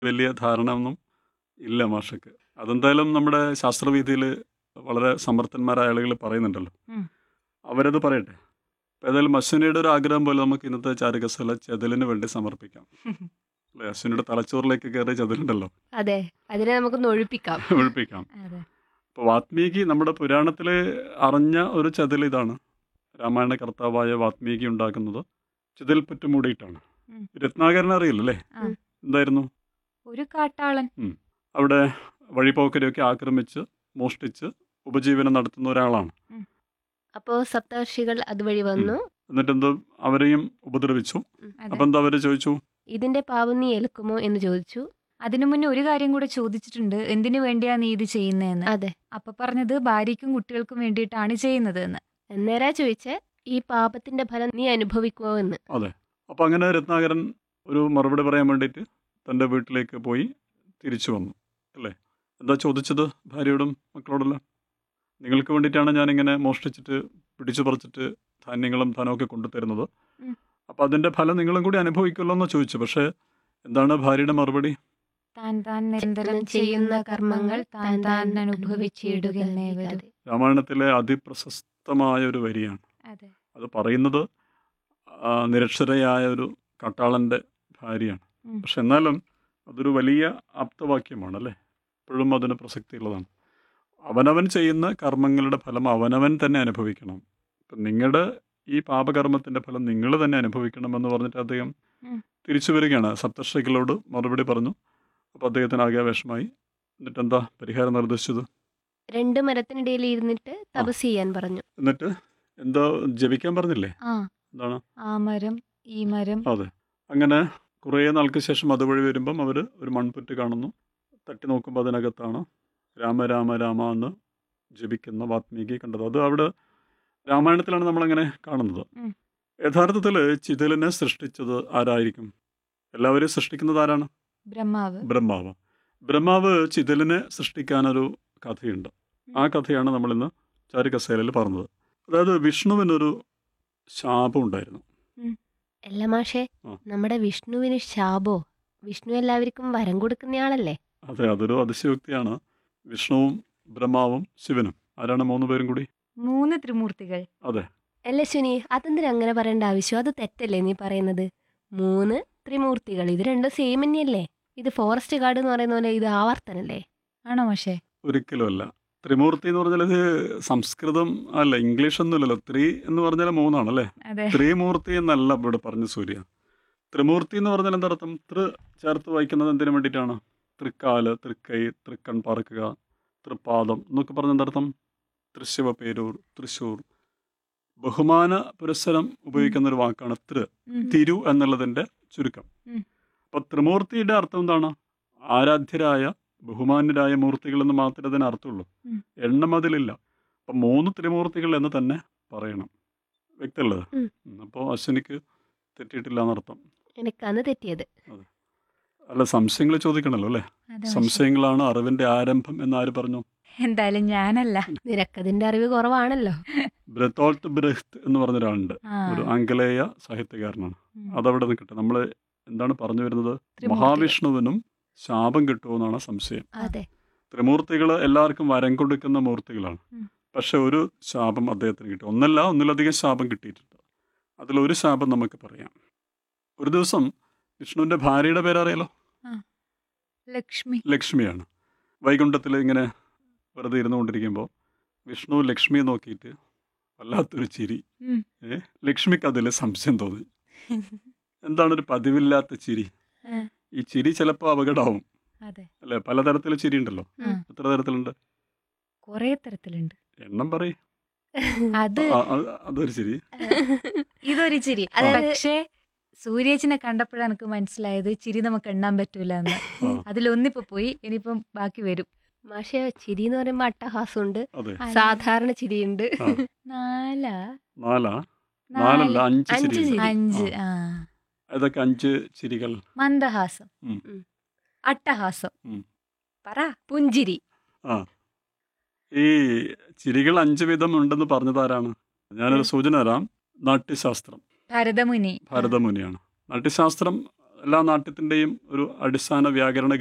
വലിയ ധാരണ ഒന്നും ഇല്ല മാഷക്ക് അതെന്തായാലും നമ്മുടെ ശാസ്ത്രവീതിയിൽ വളരെ സമർത്ഥന്മാരായ ആളുകൾ പറയുന്നുണ്ടല്ലോ ഉം. അവരത് പറയട്ടെ അപ്പോൾ ഏതായാലും അശ്വിനിയുടെ ഒരു ആഗ്രഹം പോലെ നമുക്ക് ഇന്നത്തെ ചാരുകസല ചെതലിന് വേണ്ടി സമർപ്പിക്കാം അല്ലേ അശ്വിനിയുടെ തലച്ചോറിലേക്ക് കയറിയ ചെതലുണ്ടല്ലോ അതെ അതിനെ നമുക്കൊന്ന് ഒഴിപ്പിക്കാം ഒഴിപ്പിക്കാം അതെ അപ്പോൾ വാത്മീകി നമ്മുടെ പുരാണത്തിൽ അറിഞ്ഞ ഒരു ചെതൽ ഇതാണ് രാമായണ കർത്താവായ വാത്മീകി ഉണ്ടാക്കുന്നത് ചെതിൽ പറ്റു മൂടിയിട്ടാണ് ഉം. രത്നാകരൻ അറിയില്ലല്ലേ ആ. എന്തായിരുന്നു ഒരു കാട്ടാളൻ അവിടെ വഴിപോക്കരെയൊക്കെ ആക്രമിച്ച് മോഷ്ടിച്ച് ഉപജീവനം നടത്തുന്ന ഒരാളാണ് അപ്പോ സപ്തർഷികൾ അതുവഴി വന്നു എന്നിട്ട് എന്തോ അവരെയും ഉപദ്രവിച്ചു അതെ. അപ്പം എന്താ അവര് ചോദിച്ചു ഇതിന്റെ പാപം നീ ഏൽക്കുമോ എന്ന് ചോദിച്ചു അതിനു മുന്നേ ഒരു കാര്യം കൂടെ ചോദിച്ചിട്ടുണ്ട് എന്തിനു വേണ്ടിയാ നീ ഇത് ചെയ്യുന്നതെന്ന് അതെ അപ്പൊ പറഞ്ഞത് ഭാര്യയ്ക്കും കുട്ടികൾക്കും വേണ്ടിയിട്ടാണ് ചെയ്യുന്നത് എന്ന് എന്നേരാ ചോദിച്ചേ ഈ പാപത്തിന്റെ ഫലം നീ അനുഭവിക്കുമോ എന്ന് അപ്പം അങ്ങനെ രത്നാകരൻ ഒരു മറുപടി പറയാൻ വേണ്ടിയിട്ട് തൻ്റെ വീട്ടിലേക്ക് പോയി തിരിച്ചു വന്നു അല്ലേ എന്താ ചോദിച്ചത് ഭാര്യയോടും മക്കളോടെല്ലാം നിങ്ങൾക്ക് വേണ്ടിയിട്ടാണ് ഞാനിങ്ങനെ മോഷ്ടിച്ചിട്ട് പിടിച്ചു പറിച്ചിട്ട് ധാന്യങ്ങളും ധനമൊക്കെ കൊണ്ടുതരുന്നത് ഉം. അപ്പം അതിൻ്റെ ഫലം നിങ്ങളും കൂടി അനുഭവിക്കുമല്ലോ എന്ന് ചോദിച്ചു പക്ഷേ എന്താണ് ഭാര്യയുടെ മറുപടി താൻ താൻ നിരന്തരം ചെയ്യുന്ന കർമ്മങ്ങൾ താൻ താൻ അനുഭവിച്ചിടുകയെന്നേ വരൂ അതെ. രാമായണത്തിലെ അതിപ്രശസ്തമായ ഒരു വരിയാണ് അതെ അത് പറയുന്നത് ആ, നിരക്ഷരയായ ഒരു കട്ടാളൻ്റെ ഭാര്യയാണ് ഉം. പക്ഷെ എന്നാലും അതൊരു വലിയ ആപ്തവാക്യമാണ് അല്ലേ ഇപ്പോഴും അതിന് പ്രസക്തിയുള്ളതാണ് അവനവൻ ചെയ്യുന്ന കർമ്മങ്ങളുടെ ഫലം അവനവൻ തന്നെ അനുഭവിക്കണം ഇപ്പം നിങ്ങളുടെ ഈ പാപകർമ്മത്തിൻ്റെ ഫലം നിങ്ങൾ തന്നെ അനുഭവിക്കണമെന്ന് പറഞ്ഞിട്ട് അദ്ദേഹം ഉം. തിരിച്ചു വരികയാണ് സപ്തർഷികളോട് മറുപടി പറഞ്ഞു അപ്പോൾ അദ്ദേഹത്തിന് ആകെ വിഷമായി എന്നിട്ട് എന്താ പരിഹാരം നിർദ്ദേശിച്ചത് രണ്ട് മരത്തിനിടയിൽ ഇരുന്നിട്ട് തപസ് ചെയ്യാൻ പറഞ്ഞു എന്നിട്ട് എന്താ ജപിക്കാൻ പറഞ്ഞില്ലേ ആ എന്താണ് ആ മരം ഈ മരം അതെ അങ്ങനെ കുറേ നാൾക്ക് ശേഷം അതുവഴി വരുമ്പം അവർ ഒരു മൺപുറ്റ് കാണുന്നു തട്ടി നോക്കുമ്പോൾ അതിനകത്താണ് രാമ രാമ രാമ എന്ന് ജപിക്കുന്ന വാത്മീകി കണ്ടത് അത് അവിടെ രാമായണത്തിലാണ് നമ്മളങ്ങനെ കാണുന്നത് ഉം. യഥാർത്ഥത്തിൽ ചിതലിനെ സൃഷ്ടിച്ചത് ആരായിരിക്കും എല്ലാവരെയും സൃഷ്ടിക്കുന്നത് ആരാണ് ബ്രഹ്മാവ് ബ്രഹ്മാവ് ബ്രഹ്മാവ് ചിതലിനെ സൃഷ്ടിക്കാനൊരു കഥയുണ്ട് ആ കഥയാണ് നമ്മളിന്ന് ചാരുകസേലയിൽ പറഞ്ഞത് അതായത് വിഷ്ണുവിനൊരു ശാപം ഉണ്ടായിരുന്നു അല്ല മാഷേ ആ. നമ്മുടെ വിഷ്ണുവിന് ശാപോ വിഷ്ണു എല്ലാവർക്കും വരം കൊടുക്കുന്നയാളല്ലേ അതെ അതൊരു അതിശയോക്തിയാണ് വിഷ്ണുവും ബ്രഹ്മാവും ശിവനും ആരാണ് മൂന്ന് പേരും കൂടി മൂന്ന് ത്രിമൂർത്തികൾ അതെ അല്ല ശുനി അതെന്തിനാ അങ്ങനെ പറയേണ്ട ആവശ്യം അത് തെറ്റല്ലേ നീ പറയുന്നത് മൂന്ന് ത്രിമൂർത്തികൾ ഇത് രണ്ടും സെയിം തന്നെയല്ലേ ഇത് ഫോറസ്റ്റ് ഗാർഡ് എന്ന് പറയുന്ന പോലെ ഇത് ആവർത്തനല്ലേ ആണോ പക്ഷേ ഒരിക്കലും അല്ല ത്രിമൂർത്തി എന്ന് പറഞ്ഞാൽ ഇത് സംസ്കൃതം അല്ല ഇംഗ്ലീഷ് ഒന്നുമില്ലല്ലോ ത്രീ എന്ന് പറഞ്ഞാൽ മൂന്നാണല്ലേ അതെ ത്രിമൂർത്തി എന്നല്ല ഇവിടെ പറഞ്ഞ സൂര്യ ത്രിമൂർത്തി എന്ന് പറഞ്ഞാൽ എന്താ അർത്ഥം തൃ ചേർത്ത് വായിക്കുന്നത് എന്തിനു വേണ്ടിയിട്ടാണ് തൃക്കാല് തൃക്കൈ തൃക്കൺ പാർക്കുക തൃപ്പാദം എന്നൊക്കെ പറഞ്ഞ എന്താർത്ഥം തൃശിവ പേരൂർ തൃശ്ശൂർ ബഹുമാന പുരസ്സരം ഉപയോഗിക്കുന്ന ഒരു വാക്കാണ് തൃ ഉം. തിരു എന്നുള്ളതിൻ്റെ ചുരുക്കം ഉം. അപ്പോൾ ത്രിമൂർത്തിയുടെ അർത്ഥം എന്താണ് ആരാധ്യരായ ബഹുമാന്യരായ മൂർത്തികൾ എന്ന് മാത്രമേ അതിന് അർത്ഥമുള്ളൂ ഉം. എണ്ണം അതിലില്ല അപ്പം മൂന്ന് ത്രിമൂർത്തികൾ എന്ന് തന്നെ പറയണം വ്യക്തമല്ലേ ഉം. അപ്പോൾ അശ്വിനിക്ക് തെറ്റിയിട്ടില്ല എന്നർത്ഥം എനിക്കാണ് തെറ്റിയത് അല്ല സംശയങ്ങൾ ചോദിക്കണമല്ലോ അല്ലേ അതെ മാഷേ. സംശയങ്ങളാണ് അറിവിൻ്റെ ആരംഭം എന്ന് ആര് പറഞ്ഞു എന്തായാലും ഞാനല്ല നിനക്കതിന്റെ അറിവ് കുറവാണല്ലോ ബ്രത്തോൾട്ട് ബ്രഹ്ത് എന്ന് പറഞ്ഞ ഒരാളുണ്ട് ആ ഒരു ആംഗലേയ സാഹിത്യകാരനാണ് ഉം. അതവിടെ നിൽക്കട്ടെ നമ്മൾ എന്താണ് പറഞ്ഞു വരുന്നത് ത്രിമൂർത്തികൾ. മഹാവിഷ്ണുവിനും ശാപം കിട്ടുമെന്നാണ് സംശയം അതെ ത്രിമൂർത്തികൾ എല്ലാവർക്കും വരം കൊടുക്കുന്ന മൂർത്തികളാണ് ഉം. പക്ഷെ ഒരു ശാപം അദ്ദേഹത്തിന് കിട്ടി ഒന്നല്ല ഒന്നിലധികം ശാപം കിട്ടിയിട്ടുണ്ട് അതിലൊരു ശാപം നമുക്ക് പറയാം ഒരു ദിവസം വിഷ്ണുവിൻ്റെ ഭാര്യയുടെ പേരറിയാലോ ലക്ഷ്മി ലക്ഷ്മിയാണ് വൈകുണ്ഠത്തിൽ ഇങ്ങനെ വെറുതെ ഇരുന്നുകൊണ്ടിരിക്കുമ്പോൾ വിഷ്ണു ലക്ഷ്മിയെ നോക്കിയിട്ട് വല്ലാത്തൊരു ചിരി ഉം. ഏ ലക്ഷ്മിക്ക് അതിൽ സംശയം തോന്നി എന്താണ് ഒരു പതിവില്ലാത്ത ചിരി ആ. ഈ ചിരി ചിലപ്പോൾ അപകടമാവും അതെ അല്ലേ പലതരത്തിൽ ചിരി ഉണ്ടല്ലോ ഉം. എത്ര തരത്തിലുണ്ട് കൊറേ തരത്തിലുണ്ട് എണ്ണം പറയും അത് അതൊരു ചിരി ഇതൊരു ചിരി അതായത് പക്ഷേ സൂര്യേച്ചിനെ കണ്ടപ്പോഴാണ് എനിക്ക് മനസ്സിലായത് ചിരി നമുക്ക് എണ്ണാൻ പറ്റൂല എന്ന് ആ, അതിലൊന്നിപ്പോ പോയി ഇനിയിപ്പം ബാക്കി വരും മാഷെ ചിരി എന്ന് പറയുമ്പോ അട്ടഹാസമുണ്ട് അതെ സാധാരണ ചിരിയുണ്ട് ആ. നാലാ നാലാ നാലല്ല നാല് അഞ്ച് അഞ്ച് ചിരി ചിരി. അഞ്ച് ആ ഇതൊക്കെ അഞ്ച് ചിരികൾ മന്ദഹാസം ഉം. ഉം. അട്ടഹാസം ഉം. പറ പുഞ്ചിരി ആ ഈ ചിരികൾ അഞ്ച് വിധം ഉണ്ടെന്ന് പറഞ്ഞതാരാണ് ഞാനൊരു സൂചന തരാം നാട്യശാസ്ത്രം ഭരതമുനി ഭാരതമുനിയാണ് നാട്യശാസ്ത്രം എല്ലാ നാട്യത്തിൻ്റെയും ഒരു അടിസ്ഥാന വ്യാകരണ